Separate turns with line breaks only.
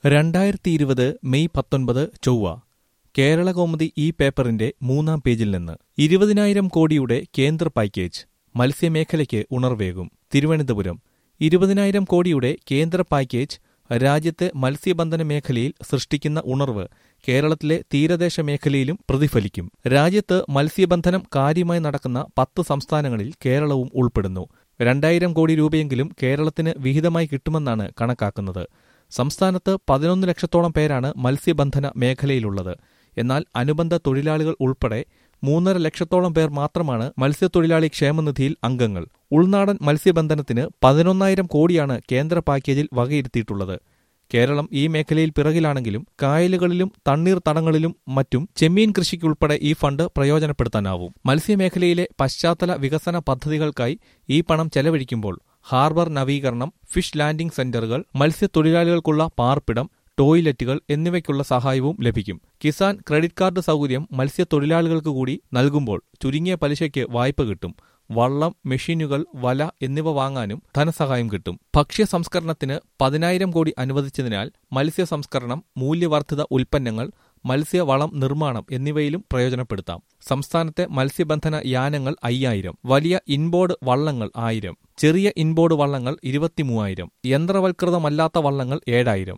രണ്ടായിരത്തി ഇരുപത് മെയ് പത്തൊൻപത് ചൊവ്വ കേരളകൗമുദി ഈ പേപ്പറിന്റെ മൂന്നാം പേജിൽ നിന്ന് ഇരുപതിനായിരം കോടിയുടെ കേന്ദ്ര പാക്കേജ് മത്സ്യമേഖലയ്ക്ക് ഉണർവേകും തിരുവനന്തപുരം ഇരുപതിനായിരം കോടിയുടെ കേന്ദ്ര പാക്കേജ് രാജ്യത്തെ മത്സ്യബന്ധന മേഖലയിൽ സൃഷ്ടിക്കുന്ന ഉണർവ് കേരളത്തിലെ തീരദേശ മേഖലയിലും പ്രതിഫലിക്കും രാജ്യത്ത് മത്സ്യബന്ധനം കാര്യമായി നടക്കുന്ന പത്ത് സംസ്ഥാനങ്ങളിൽ കേരളവും ഉൾപ്പെടുന്നു രണ്ടായിരം കോടി രൂപയെങ്കിലും കേരളത്തിന് വിഹിതമായി കിട്ടുമെന്നാണ് കണക്കാക്കുന്നത് സംസ്ഥാനത്ത് പതിനൊന്ന് ലക്ഷത്തോളം പേരാണ് മത്സ്യബന്ധന മേഖലയിലുള്ളത് എന്നാൽ അനുബന്ധ തൊഴിലാളികൾ ഉൾപ്പെടെ മൂന്നര ലക്ഷത്തോളം പേർ മാത്രമാണ് മത്സ്യത്തൊഴിലാളി ക്ഷേമനിധിയിൽ അംഗങ്ങൾ ഉൾനാടൻ മത്സ്യബന്ധനത്തിന് പതിനൊന്നായിരം കോടിയാണ് കേന്ദ്ര പാക്കേജിൽ വകയിരുത്തിയിട്ടുള്ളത് കേരളം ഈ മേഖലയിൽ പിറകിലാണെങ്കിലും കായലുകളിലും തണ്ണീർത്തടങ്ങളിലും മറ്റും ചെമ്മീൻ കൃഷിക്കുൾപ്പെടെ ഈ ഫണ്ട് പ്രയോജനപ്പെടുത്താനാവും മത്സ്യമേഖലയിലെ പശ്ചാത്തല വികസന പദ്ധതികൾക്കായി ഈ പണം ചെലവഴിക്കുമ്പോൾ ഹാർബർ നവീകരണം ഫിഷ് ലാൻഡിംഗ് സെന്ററുകൾ മത്സ്യത്തൊഴിലാളികൾക്കുള്ള പാർപ്പിടം ടോയ്ലറ്റുകൾ എന്നിവയ്ക്കുള്ള സഹായവും ലഭിക്കും കിസാൻ ക്രെഡിറ്റ് കാർഡ് സൗകര്യം മത്സ്യത്തൊഴിലാളികൾക്ക് കൂടി നൽകുമ്പോൾ ചുരുങ്ങിയ പലിശയ്ക്ക് വായ്പ കിട്ടും വള്ളം മെഷീനുകൾ വല എന്നിവ വാങ്ങാനും ധനസഹായം കിട്ടും ഭക്ഷ്യ സംസ്കരണത്തിന് പതിനായിരം കോടി അനുവദിച്ചതിനാൽ മത്സ്യ സംസ്കരണം മൂല്യവർദ്ധിത ഉൽപ്പന്നങ്ങൾ മത്സ്യവളം നിർമ്മാണം എന്നിവയിലും പ്രയോജനപ്പെടുത്താം സംസ്ഥാനത്തെ മത്സ്യബന്ധന യാനങ്ങൾ അയ്യായിരം വലിയ ഇൻബോർഡ് വള്ളങ്ങൾ ആയിരം ചെറിയ ഇൻബോർഡ് വള്ളങ്ങൾ ഇരുപത്തിമൂവായിരം യന്ത്രവൽകൃതമല്ലാത്ത വള്ളങ്ങൾ ഏഴായിരം